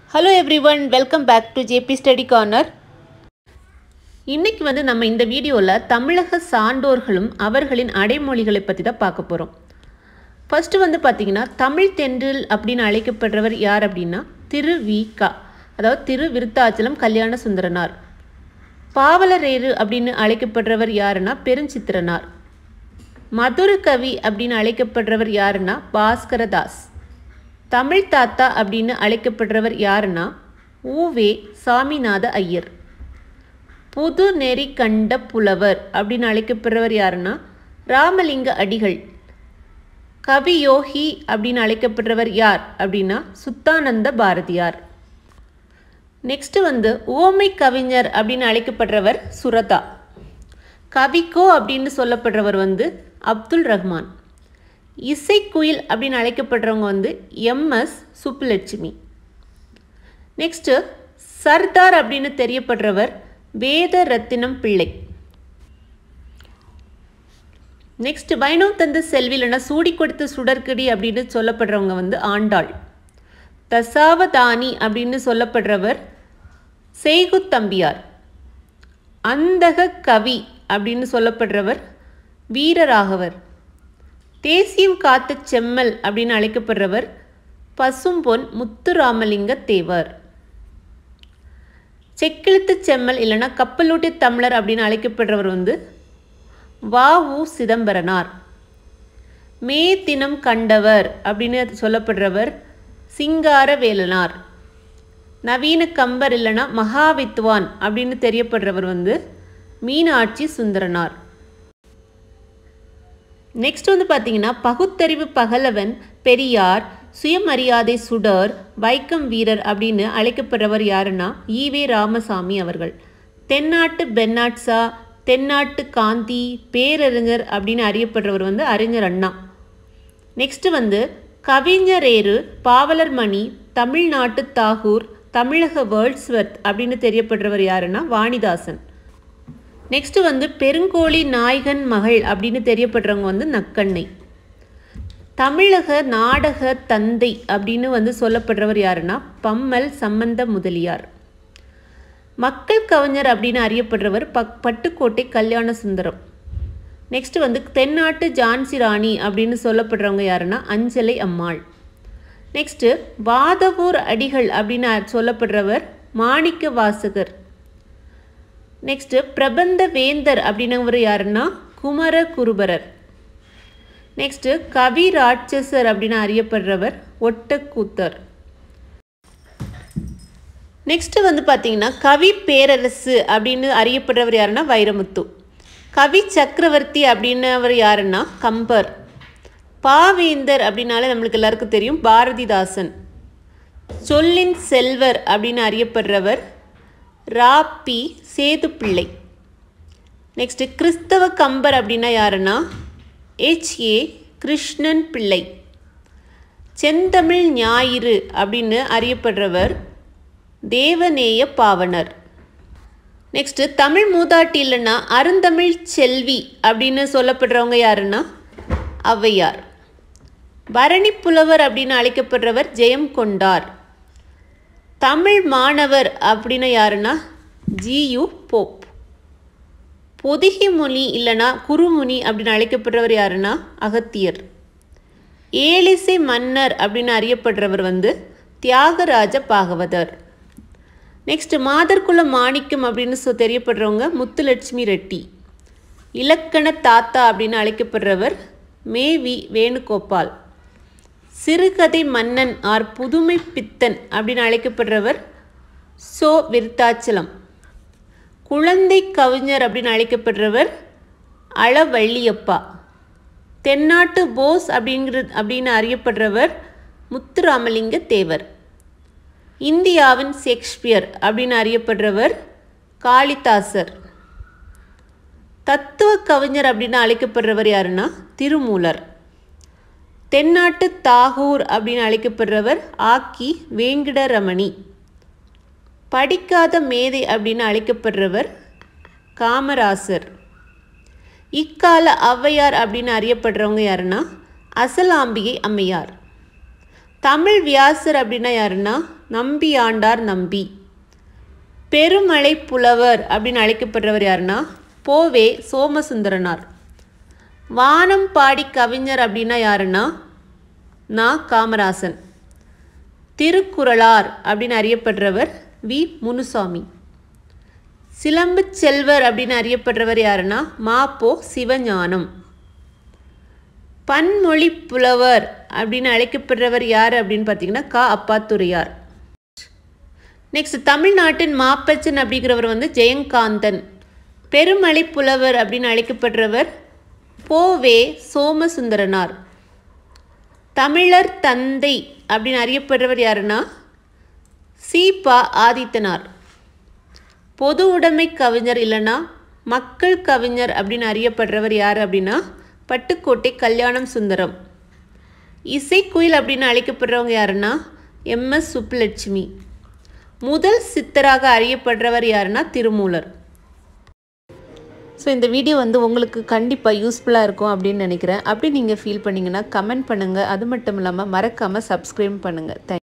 hello everyone welcome back to JP study corner இன்னைக்கு வந்து நம்ம இந்த வீடியோவில் தமிழக சான்றோர்களும் அவர்களின் அடைமொழிகளை பற்றி தான் பார்க்க போகிறோம் ஃபஸ்ட்டு வந்து பார்த்திங்கன்னா தமிழ் தென்றல் அப்படின்னு அழைக்கப்படுறவர் யார் அப்படின்னா திரு வி க அதாவது திரு விருத்தாச்சலம் கல்யாண சுந்தரனார் பாவலரேறு அப்படின்னு அழைக்கப்படுறவர் யாருன்னா பெருஞ்சித்திரனார் மதுர கவி அப்படின்னு அழைக்கப்படுறவர் யாருன்னா பாஸ்கரதாஸ் தமிழ் தாத்தா அப்படின்னு அழைக்கப்படுறவர் யாருன்னா ஊவே சாமிநாத ஐயர் புது நெறி கண்ட புலவர் அப்படின்னு அழைக்கப்படுறவர் யாருன்னா ராமலிங்க அடிகள் கவி யோகி அப்படின்னு அழைக்கப்படுறவர் யார் அப்படின்னா சுத்தானந்த பாரதியார் நெக்ஸ்ட் வந்து ஓமை கவிஞர் அப்படின்னு அழைக்கப்படுறவர் சுரதா கவிக்கோ அப்படின்னு சொல்லப்படுறவர் வந்து அப்துல் ரஹ்மான் இசைக்குயில் அப்படின்னு அழைக்கப்படுறவங்க வந்து எம்எஸ் சுப்புலட்சுமி நெக்ஸ்ட்டு சர்தார் அப்படின்னு தெரியப்படுறவர் வேத ரத்தினம் பிள்ளை நெக்ஸ்ட் வைணவ் தந்து செல்வி இல்லைன்னா சூடி கொடுத்த சுடற்கடி அப்படின்னு சொல்லப்படுறவங்க வந்து ஆண்டாள் தசாவதானி அப்படின்னு சொல்லப்படுறவர் செய்குத்தம்பியார் அந்தக கவி அப்படின்னு சொல்லப்படுறவர் வீரராகவர் தேசியம் காத்த செம்மல் அப்படின்னு அழைக்கப்படுறவர் பசும்பொன் முத்துராமலிங்க தேவர் செக்கெழுத்து செம்மல் இல்லைன்னா கப்பலூட்டி தமிழர் அப்படின்னு அழைக்கப்படுறவர் வந்து வா உ சிதம்பரனார் மே தினம் கண்டவர் அப்படின்னு சொல்லப்படுறவர் சிங்கார வேலனார் நவீன கம்பர் இல்லைன்னா மகாவித்வான் அப்படின்னு தெரியப்படுறவர் வந்து மீனாட்சி சுந்தரனார் நெக்ஸ்ட் வந்து பார்த்தீங்கன்னா பகுத்தறிவு பகலவன் பெரியார் சுயமரியாதை சுடர் வைக்கம் வீரர் அப்படின்னு அழைக்கப்படுறவர் யாருன்னா ஈவே ராமசாமி அவர்கள் தென்னாட்டு பென்னாட்சா தென்னாட்டு காந்தி பேரறிஞர் அப்படின்னு அறியப்படுறவர் வந்து அறிஞர் அண்ணா நெக்ஸ்ட் வந்து கவிஞரேறு பாவலர் மணி தமிழ்நாட்டு தாகூர் தமிழக வேர்ல்ட்ஸ்வர்த் அப்படின்னு தெரியப்படுறவர் யாருன்னா வாணிதாசன் நெக்ஸ்ட் வந்து பெருங்கோழி நாயகன் மகள் அப்படின்னு தெரியப்படுறவங்க வந்து நக்கண்ணை தமிழக நாடக தந்தை அப்படின்னு வந்து சொல்லப்படுறவர் யாருன்னா பம்மல் சம்பந்த முதலியார் மக்கள் கவிஞர் அப்படின்னு அறியப்படுறவர் பக் பட்டுக்கோட்டை கல்யாண சுந்தரம் நெக்ஸ்ட் வந்து தென்னாட்டு ஜான்சி ராணி அப்படின்னு சொல்லப்படுறவங்க யாருன்னா அஞ்சலை அம்மாள் நெக்ஸ்ட்டு வாதவூர் அடிகள் அப்படின்னு சொல்லப்படுறவர் மாணிக்க வாசகர் நெக்ஸ்ட்டு பிரபந்த வேந்தர் அப்படின்னவர் யாருன்னா குமர குருபரர் நெக்ஸ்ட்டு கவி ராட்சசர் அப்படின்னு அறியப்படுறவர் ஒட்டக்கூத்தர் நெக்ஸ்ட்டு வந்து பார்த்தீங்கன்னா கவி பேரரசு அப்படின்னு அறியப்படுறவர் யாருன்னா வைரமுத்து கவி சக்கரவர்த்தி அப்படின்னவர் யாருன்னா கம்பர் பாவேந்தர் அப்படின்னாலே நம்மளுக்கு எல்லாருக்கும் தெரியும் பாரதிதாசன் சொல்லின் செல்வர் அப்படின்னு அறியப்படுறவர் ராப்பி சேதுப்பிள்ளை நெக்ஸ்ட்டு கிறிஸ்தவ கம்பர் அப்படின்னா யாருன்னா ஹெச் ஏ கிருஷ்ணன் பிள்ளை செந்தமிழ் ஞாயிறு அப்படின்னு அறியப்படுறவர் தேவநேய பாவனர் நெக்ஸ்ட்டு தமிழ் மூதாட்டி இல்லைன்னா அருந்தமிழ் செல்வி அப்படின்னு சொல்லப்படுறவங்க யாருன்னா ஔவையார் பரணி புலவர் அப்படின்னு அழைக்கப்படுறவர் ஜெயம் கொண்டார் தமிழ் மாணவர் அப்படின்னு யாருன்னா ஜியு போப் பொதிகை முனி இல்லைனா குருமுனி அப்படின்னு அழைக்கப்படுறவர் யாருன்னா அகத்தியர் ஏலிசை மன்னர் அப்படின்னு அறியப்படுறவர் வந்து தியாகராஜ பாகவதர் நெக்ஸ்ட் மாதர்குல மாணிக்கம் அப்படின்னு சொ தெரியப்படுறவங்க முத்துலட்சுமி ரெட்டி இலக்கண தாத்தா அப்படின்னு அழைக்கப்படுறவர் மேவி வேணுகோபால் சிறுகதை மன்னன் ஆர் புதுமை பித்தன் அப்படின்னு அழைக்கப்படுறவர் சோ விருத்தாச்சலம் குழந்தை கவிஞர் அப்படின்னு அழைக்கப்படுறவர் அளவள்ளியப்பா தென்னாட்டு போஸ் அப்படிங்கிற அப்படின்னு அறியப்படுறவர் முத்துராமலிங்க தேவர் இந்தியாவின் ஷேக்ஸ்பியர் அப்படின்னு அறியப்படுறவர் காளிதாசர் தத்துவ கவிஞர் அப்படின்னு அழைக்கப்படுறவர் யாருன்னா திருமூலர் தென்னாட்டு தாகூர் அப்படின்னு அழைக்கப்படுறவர் ஆக்கி வேங்கடரமணி படிக்காத மேதை அப்படின்னு அழைக்கப்படுறவர் காமராசர் இக்கால ஔவையார் அப்படின்னு அறியப்படுறவங்க யாருன்னா அசலாம்பிகை அம்மையார் தமிழ் வியாசர் அப்படின்னா யாருன்னா நம்பி ஆண்டார் நம்பி பெருமழை புலவர் அப்படின்னு அழைக்கப்படுறவர் யாருன்னா போவே சோமசுந்தரனார் வானம் பாடி கவிஞர் அப்படின்னா யாருன்னா நா காமராசன் திருக்குறளார் அப்படின்னு அறியப்படுறவர் வி முனுசாமி சிலம்பு செல்வர் அப்படின்னு அறியப்படுறவர் யாருன்னா மாப்போ சிவஞானம் பன்மொழி புலவர் அப்படின்னு அழைக்கப்படுறவர் யார் அப்படின்னு பார்த்தீங்கன்னா கா அப்பாத்துரையார் நெக்ஸ்ட் தமிழ்நாட்டின் மாப்பச்சன் அப்படிங்கிறவர் வந்து ஜெயங்காந்தன் பெருமழை புலவர் அப்படின்னு அழைக்கப்படுறவர் போவே சோமசுந்தரனார் தமிழர் தந்தை அப்படின்னு அறியப்படுறவர் யாருன்னா சீபா ஆதித்தனார் பொது உடைமை கவிஞர் இல்லைன்னா மக்கள் கவிஞர் அப்படின்னு அறியப்படுறவர் யார் அப்படின்னா பட்டுக்கோட்டை கல்யாணம் சுந்தரம் இசைக்குயில் அப்படின்னு அழைக்கப்படுறவங்க யாருன்னா எம்எஸ் சுப்புலட்சுமி முதல் சித்தராக அறியப்படுறவர் யாருன்னா திருமூலர் ஸோ இந்த வீடியோ வந்து உங்களுக்கு கண்டிப்பாக யூஸ்ஃபுல்லாக இருக்கும் அப்படின்னு நினைக்கிறேன் அப்படி நீங்கள் ஃபீல் பண்ணிங்கன்னா கமெண்ட் பண்ணுங்கள் அது மட்டும் இல்லாமல் மறக்காமல் சப்ஸ்கிரைப் பண்ணுங்கள் தேங்க்